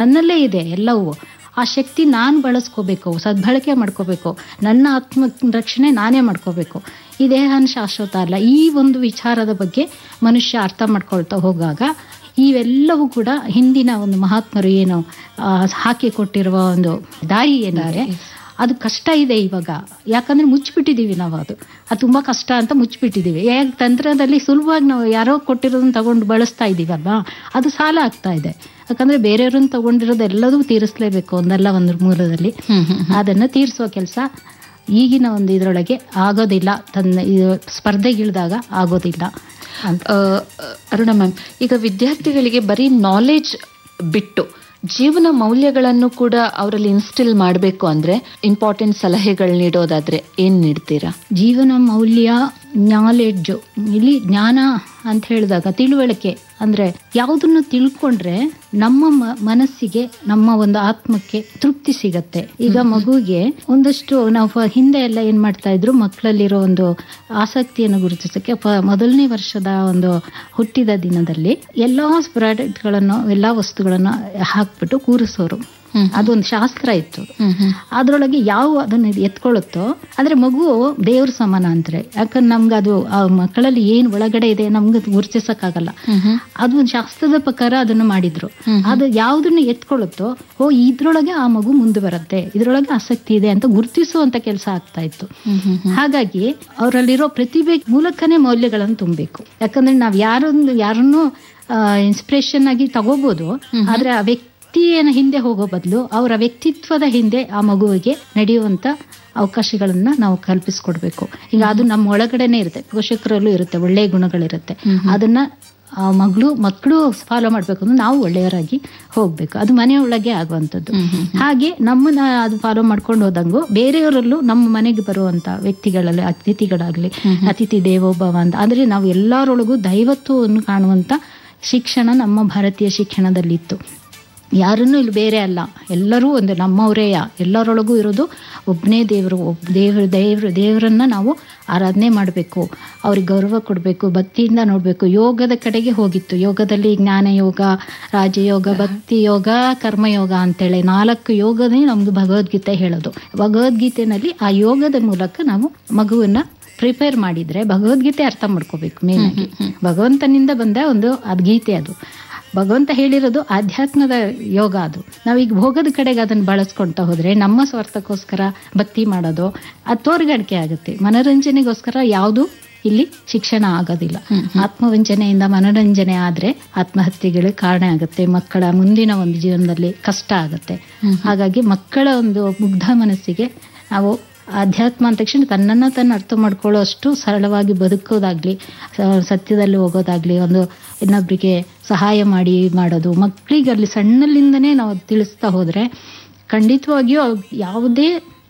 ನನ್ನಲ್ಲೇ ಇದೆ ಎಲ್ಲವೂ ಆ ಶಕ್ತಿ ನಾನು ಬಳಸ್ಕೋಬೇಕು ಸದ್ಬಳಕೆ ಮಾಡ್ಕೋಬೇಕು ನನ್ನ ಆತ್ಮ ರಕ್ಷಣೆ ನಾನೇ ಮಾಡ್ಕೋಬೇಕು ಈ ದೇಹನ ಶಾಶ್ವತ ಅಲ್ಲ ಈ ಒಂದು ವಿಚಾರದ ಬಗ್ಗೆ ಮನುಷ್ಯ ಅರ್ಥ ಮಾಡ್ಕೊಳ್ತಾ ಹೋಗಾಗ ಇವೆಲ್ಲವೂ ಕೂಡ ಹಿಂದಿನ ಒಂದು ಮಹಾತ್ಮರು ಏನು ಆ, ಹಾಕಿಕೊಟ್ಟಿರುವ ಒಂದು ದಾರಿ ಏನಿದೆ ಅದು ಕಷ್ಟ ಇದೆ ಇವಾಗ ಯಾಕಂದ್ರೆ ಮುಚ್ಚಿಬಿಟ್ಟಿದೀವಿ ನಾವು ಅದು ಅದು ತುಂಬಾ ಕಷ್ಟ ಅಂತ ಮುಚ್ಚಿಬಿಟ್ಟಿದೀವಿ ಯಾಕೆ ತಂತ್ರದಲ್ಲಿ ಸುಲಭವಾಗಿ ನಾವು ಯಾರೋ ಕೊಟ್ಟಿರೋದನ್ನ ತಗೊಂಡು ಬಳಸ್ತಾ ಇದೀವಲ್ವಾ ಅದು ಸಾಲ ಆಗ್ತಾ ಇದೆ ಯಾಕಂದ್ರೆ ಬೇರೆಯವ್ರನ್ನ ತಗೊಂಡಿರೋದು ಎಲ್ಲದೂ ತೀರಿಸ್ಲೇಬೇಕು ಒಂದಲ್ಲ ಒಂದು ಮೂಲದಲ್ಲಿ ಅದನ್ನ ತೀರಿಸುವ ಕೆಲಸ ಈಗಿನ ಒಂದು ಇದರೊಳಗೆ ಆಗೋದಿಲ್ಲ ತನ್ನ ಇದು ಸ್ಪರ್ಧೆಗಿಳಿದಾಗ ಆಗೋದಿಲ್ಲ ಅಂತ ಆ, ಅರುಣ ಮ್ಯಾಮ್ ಈಗ ವಿದ್ಯಾರ್ಥಿಗಳಿಗೆ ಬರೀ ನಾಲೆಜ್ ಬಿಟ್ಟು ಜೀವನ ಮೌಲ್ಯಗಳನ್ನು ಕೂಡ ಅವರಲ್ಲಿ ಇನ್ಸ್ಟಿಲ್ ಮಾಡಬೇಕು ಅಂದ್ರೆ ಇಂಪಾರ್ಟೆಂಟ್ ಸಲಹೆಗಳು ನೀಡೋದಾದ್ರೆ ಏನ್ ನೀಡ್ತೀರಾ ಜೀವನ ಮೌಲ್ಯ ನಾಲೆಡ್ಜು ಇಲ್ಲಿ ಜ್ಞಾನ ಅಂತ ಹೇಳಿದಾಗ ತಿಳುವಳಿಕೆ ಅಂದ್ರೆ ಯಾವುದನ್ನು ತಿಳ್ಕೊಂಡ್ರೆ ನಮ್ಮ ಮ- ಮನಸ್ಸಿಗೆ ನಮ್ಮ ಒಂದು ಆತ್ಮಕ್ಕೆ ತೃಪ್ತಿ ಸಿಗತ್ತೆ ಈಗ ಮಗುವಿಗೆ ಒಂದಷ್ಟು ನಾವು ಫ- ಹಿಂದೆ ಎಲ್ಲ ಏನ್ ಮಾಡ್ತಾ ಇದ್ರು ಮಕ್ಕಳಲ್ಲಿರೋ ಒಂದು ಆಸಕ್ತಿಯನ್ನು ಗುರುತಿಸಕ್ಕೆ ಪ- ಮೊದಲನೇ ವರ್ಷದ ಒಂದು ಹುಟ್ಟಿದ ದಿನದಲ್ಲಿ ಎಲ್ಲಾ ಪ್ರಾಡಕ್ಟ್ಗಳನ್ನು ಎಲ್ಲಾ ವಸ್ತುಗಳನ್ನು ಹಾಕ್ಬಿಟ್ಟು ಕೂರಿಸೋರು ಅದೊಂದು ಶಾಸ್ತ್ರ ಇತ್ತು ಅದ್ರೊಳಗೆ ಯಾವ ಅದನ್ನ ಎತ್ಕೊಳ್ಳುತ್ತೋ ಅಂದ್ರೆ ಮಗು ದೇವ್ರ ಸಮಾನ ಅಂತಾರೆ ಯಾಕಂದ್ರೆ ನಮ್ಗೆ ಅದು ಆ ಮಕ್ಕಳಲ್ಲಿ ಏನ್ ಒಳಗಡೆ ಇದೆ ನಮ್ಗೆ ಗುರುತಿಸಕ್ಕಾಗಲ್ಲ ಅದು ಒಂದು ಶಾಸ್ತ್ರದ ಪ್ರಕಾರ ಅದನ್ನು ಮಾಡಿದ್ರು ಅದು ಯಾವ್ದನ್ನ ಎತ್ಕೊಳ್ಳುತ್ತೋ ಓ ಇದ್ರೊಳಗೆ ಆ ಮಗು ಮುಂದೆ ಬರುತ್ತೆ ಇದ್ರೊಳಗೆ ಆಸಕ್ತಿ ಇದೆ ಅಂತ ಗುರುತಿಸುವಂತ ಕೆಲಸ ಆಗ್ತಾ ಇತ್ತು ಹಾಗಾಗಿ ಅವರಲ್ಲಿರೋ ಪ್ರತಿಭೆ ಮೂಲಕನೇ ಮೌಲ್ಯಗಳನ್ನು ತುಂಬಬೇಕು ಯಾಕಂದ್ರೆ ನಾವ್ ಯಾರೊಂದು ಯಾರನ್ನು ಇನ್ಸ್ಪಿರೇಷನ್ ಆಗಿ ತಗೋಬಹುದು ಆದ್ರೆ ಆ ವ್ಯಕ್ತಿಯ ಹಿಂದೆ ಹೋಗೋ ಬದಲು ಅವರ ವ್ಯಕ್ತಿತ್ವದ ಹಿಂದೆ ಆ ಮಗುವಿಗೆ ನಡೆಯುವಂತ ಅವಕಾಶಗಳನ್ನ ನಾವು ಕಲ್ಪಿಸ್ಕೊಡ್ಬೇಕು ಈಗ ಅದು ನಮ್ಮ ಒಳಗಡೆನೆ ಇರುತ್ತೆ ಪೋಷಕರಲ್ಲೂ ಇರುತ್ತೆ ಒಳ್ಳೆಯ ಗುಣಗಳಿರುತ್ತೆ ಅದನ್ನ ಆ ಮಗಳು ಮಕ್ಕಳು ಫಾಲೋ ಮಾಡ್ಬೇಕು ಅಂದ್ರೆ ನಾವು ಒಳ್ಳೆಯವರಾಗಿ ಹೋಗ್ಬೇಕು ಅದು ಮನೆಯೊಳಗೆ ಆಗುವಂಥದ್ದು ಹಾಗೆ ನಮ್ಮನ್ನ ಅದು ಫಾಲೋ ಮಾಡ್ಕೊಂಡು ಹೋದಂಗು ಬೇರೆಯವರಲ್ಲೂ ನಮ್ಮ ಮನೆಗೆ ಬರುವಂತ ವ್ಯಕ್ತಿಗಳಲ್ಲಿ ಅತಿಥಿಗಳಾಗ್ಲಿ ಅತಿಥಿ ದೇವೋಭವ ಅಂತ ಅಂದ್ರೆ ನಾವು ಎಲ್ಲರೊಳಗೂ ದೈವತ್ವವನ್ನು ಕಾಣುವಂತ ಶಿಕ್ಷಣ ನಮ್ಮ ಭಾರತೀಯ ಶಿಕ್ಷಣದಲ್ಲಿತ್ತು ಯಾರನ್ನೂ ಇಲ್ಲಿ ಬೇರೆ ಅಲ್ಲ ಎಲ್ಲರೂ ಒಂದು ನಮ್ಮವರೇಯ ಎಲ್ಲರೊಳಗೂ ಇರೋದು ಒಬ್ಬನೇ ದೇವರು ಒಬ್ ದೇವ್ರ ದೇವ್ರ ದೇವರನ್ನ ನಾವು ಆರಾಧನೆ ಮಾಡಬೇಕು ಅವ್ರಿಗೆ ಗೌರವ ಕೊಡಬೇಕು ಭಕ್ತಿಯಿಂದ ನೋಡಬೇಕು ಯೋಗದ ಕಡೆಗೆ ಹೋಗಿತ್ತು ಯೋಗದಲ್ಲಿ ಜ್ಞಾನ ಯೋಗ ರಾಜಯೋಗ ಭಕ್ತಿ ಯೋಗ ಕರ್ಮಯೋಗ ಅಂತೇಳಿ ನಾಲ್ಕು ಯೋಗನೇ ನಮ್ದು ಭಗವದ್ಗೀತೆ ಹೇಳೋದು ಭಗವದ್ಗೀತೆನಲ್ಲಿ ಆ ಯೋಗದ ಮೂಲಕ ನಾವು ಮಗುವನ್ನ ಪ್ರಿಪೇರ್ ಮಾಡಿದ್ರೆ ಭಗವದ್ಗೀತೆ ಅರ್ಥ ಮಾಡ್ಕೋಬೇಕು ಮೇನ್ ಆಗಿ ಭಗವಂತನಿಂದ ಬಂದ ಒಂದು ಅದ್ ಗೀತೆ ಅದು ಭಗವಂತ ಹೇಳಿರೋದು ಆಧ್ಯಾತ್ಮದ ಯೋಗ ಅದು ನಾವೀಗ ಭೋಗದ ಕಡೆಗೆ ಅದನ್ನು ಬಳಸ್ಕೊಂತ ಹೋದ್ರೆ ನಮ್ಮ ಸ್ವಾರ್ಥಕ್ಕೋಸ್ಕರ ಭಕ್ತಿ ಮಾಡೋದು ಅದು ತೋರ್ಗಡಿಕೆ ಆಗುತ್ತೆ ಮನೋರಂಜನೆಗೋಸ್ಕರ ಯಾವುದು ಇಲ್ಲಿ ಶಿಕ್ಷಣ ಆಗೋದಿಲ್ಲ ಆತ್ಮವಂಚನೆಯಿಂದ ಮನೋರಂಜನೆ ಆದ್ರೆ ಆತ್ಮಹತ್ಯೆಗಳಿಗೆ ಕಾರಣ ಆಗುತ್ತೆ ಮಕ್ಕಳ ಮುಂದಿನ ಒಂದು ಜೀವನದಲ್ಲಿ ಕಷ್ಟ ಆಗುತ್ತೆ ಹಾಗಾಗಿ ಮಕ್ಕಳ ಒಂದು ಮುಗ್ಧ ಮನಸ್ಸಿಗೆ ನಾವು ಅಧ್ಯಾತ್ಮ ಅಂದ ತಕ್ಷಣ ತನ್ನನ್ನು ತನ್ನ ಅರ್ಥ ಮಾಡ್ಕೊಳ್ಳೋ ಅಷ್ಟು ಸರಳವಾಗಿ ಬದುಕೋದಾಗ್ಲಿ ಸ- ಸತ್ಯದಲ್ಲಿ ಹೋಗೋದಾಗ್ಲಿ ಒಂದು ಇನ್ನೊಬ್ಬರಿಗೆ ಸಹಾಯ ಮಾಡಿ ಮಾಡೋದು ಮಕ್ಕಳಿಗೆ ಅಲ್ಲಿ ಸಣ್ಣಲ್ಲಿಂದನೇ ನಾವು ತಿಳಿಸ್ತಾ ಹೋದ್ರೆ ಖಂಡಿತವಾಗಿಯೂ ಅವ್ರ್ ಯಾವುದೇ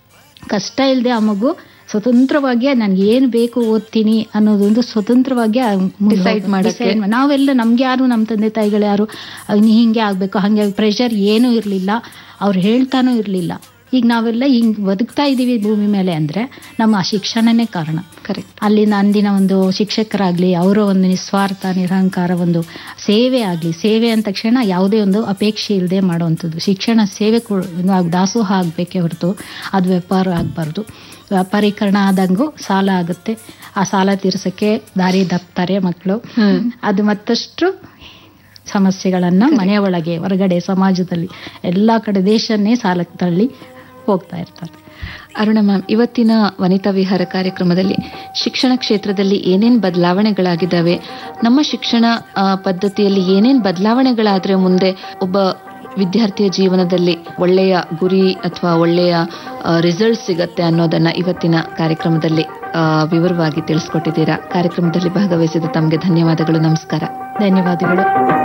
ಕಷ್ಟ ಇಲ್ಲದೆ ಆ ಮಗು ಸ್ವತಂತ್ರವಾಗಿ ನನ್ಗೆ ಏನು ಬೇಕು ಓದ್ತೀನಿ ಅನ್ನೋದೊಂದು ಸ್ವತಂತ್ರವಾಗಿ ಆ ಮುಂದೆ Decide ಹೋಗ್- ಮಾಡಕ್ಕೆ. decide ಮಾ- ನಾವೆಲ್ಲ ನಮ್ಗೆ ಯಾರು ನಮ್ಮ ತಂದೆ ತಾಯಿಗಳು ಯಾರು ಅಹ್, ನೀ ಹಿಂಗೆ ಆಗ್ಬೇಕು ಹಂಗೆ ಪ್ರೆಷರ್ ಏನೂ ಇರಲಿಲ್ಲ ಅವ್ರು ಹೇಳ್ತಾನೂ ಇರಲಿಲ್ಲ ಈಗ ನಾವೆಲ್ಲ ಹಿಂಗ್ ಬದುಕ್ತಾ ಇದೀವಿ ಭೂಮಿ ಮೇಲೆ ಅಂದ್ರೆ ನಮ್ಮ ಆ ಶಿಕ್ಷಣನೇ ಕಾರಣ ಕರೆಕ್ಟ್ ಅಲ್ಲಿನ ಅಂದಿನ ಒಂದು ಶಿಕ್ಷಕರಾಗ್ಲಿ ಅವರ ಒಂದು ನಿಸ್ವಾರ್ಥ ನಿರಹಂಕಾರ ಒಂದು ಸೇವೆ ಆಗ್ಲಿ ಸೇವೆ ಅಂದ ತಕ್ಷಣ ಯಾವುದೇ ಒಂದು ಅಪೇಕ್ಷೆ ಇಲ್ಲದೆ ಮಾಡುವಂಥದ್ದು ಶಿಕ್ಷಣ ಸೇವೆ ಕೊ- ನಾವು ದಾಸೋಹ ಆಗ್ಬೇಕೇ ಹೊರತು ಅದು ವ್ಯಾಪಾರ ಆಗಬಾರ್ದು ವ್ಯಾಪಾರೀಕರಣ ಆದಂಗೂ ಸಾಲ ಆಗುತ್ತೆ ಆ ಸಾಲ ತೀರ್ಸಕ್ಕೆ ದಾರಿ ದಪ್ತಾರೆ ಮಕ್ಕಳು ಅದು ಮತ್ತಷ್ಟು ಸಮಸ್ಯೆಗಳನ್ನ ಮನೆಯ ಒಳಗೆ ಹೊರಗಡೆ ಸಮಾಜದಲ್ಲಿ ಎಲ್ಲಾ ಕಡೆ ದೇಶನ್ನೇ ಸಾಲಕ್ಕೆ ತಳ್ಳಿ ಹೋಗ್ತಾ ಇರ್ತಾರೆ ಅರುಣ ಮ್ಯಾಮ್ ಇವತ್ತಿನ ವನಿತಾ ವಿಹಾರ ಕಾರ್ಯಕ್ರಮದಲ್ಲಿ ಶಿಕ್ಷಣ ಕ್ಷೇತ್ರದಲ್ಲಿ ಏನೇನ್ ಬದಲಾವಣೆಗಳಾಗಿದ್ದಾವೆ ನಮ್ಮ ಶಿಕ್ಷಣ ಆ, ಪದ್ಧತಿಯಲ್ಲಿ ಏನೇನ್ ಬದಲಾವಣೆಗಳಾದ್ರೆ ಮುಂದೆ ಒಬ್ಬ ವಿದ್ಯಾರ್ಥಿಯ ಜೀವನದಲ್ಲಿ ಒಳ್ಳೆಯ ಗುರಿ ಅಥವಾ ಒಳ್ಳೆಯ ರಿಸಲ್ಟ್ ಸಿಗತ್ತೆ ಅನ್ನೋದನ್ನ ಇವತ್ತಿನ ಕಾರ್ಯಕ್ರಮದಲ್ಲಿ ಆ, ವಿವರವಾಗಿ ತಿಳಿಸ್ಕೊಟ್ಟಿದ್ದೀರಾ ಕಾರ್ಯಕ್ರಮದಲ್ಲಿ ಭಾಗವಹಿಸಿದ ತಮಗೆ ಧನ್ಯವಾದಗಳು ನಮಸ್ಕಾರ ಧನ್ಯವಾದಗಳು